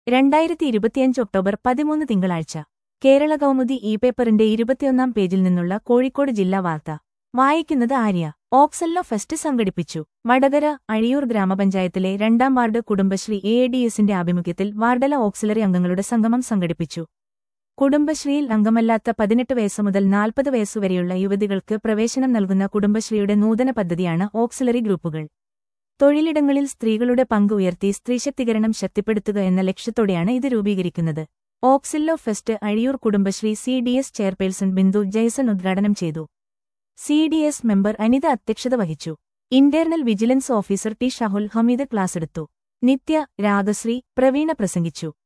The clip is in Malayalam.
രണ്ടായിരത്തി ഇരുപത്തിയഞ്ച് ഒക്ടോബർ പതിമൂന്ന് തിങ്കളാഴ്ച കേരള കൗമുദി ഇ പേപ്പറിന്റെ ഇരുപത്തിയൊന്നാം പേജിൽ നിന്നുള്ള കോഴിക്കോട് ജില്ലാ വാർത്ത വായിക്കുന്നത് ആര്യ ഓക്സല്ലോ ഫെസ്റ്റ് സംഘടിപ്പിച്ചു വടകര അഴിയൂർ ഗ്രാമപഞ്ചായത്തിലെ രണ്ടാം വാർഡ് കുടുംബശ്രീ എ ഡി എസിന്റെ ആഭിമുഖ്യത്തിൽ വാർഡല ഓക്സിലറി അംഗങ്ങളുടെ സംഗമം സംഘടിപ്പിച്ചു കുടുംബശ്രീയിൽ അംഗമല്ലാത്ത പതിനെട്ട് വയസ്സ് മുതൽ നാൽപ്പത് വയസ്സുവരെയുള്ള യുവതികൾക്ക് പ്രവേശനം നൽകുന്ന കുടുംബശ്രീയുടെ നൂതന പദ്ധതിയാണ് ഓക്സിലറി ഗ്രൂപ്പുകൾ തൊഴിലിടങ്ങളിൽ സ്ത്രീകളുടെ പങ്ക് ഉയർത്തി സ്ത്രീശക്തീകരണം ശക്തിപ്പെടുത്തുക എന്ന ലക്ഷ്യത്തോടെയാണ് ഇത് രൂപീകരിക്കുന്നത് ഓക്സില്ലോ fest Azhiyur Kudumbashree C D S chairperson Bindu Jaison ഉദ്ഘാടനം ചെയ്തു C D S member Anitha അധ്യക്ഷത വഹിച്ചു internal vigilance officer T Shahul Hameed ക്ലാസെടുത്തു നിത്യ രാഗശ്രീ പ്രവീണ പ്രസംഗിച്ചു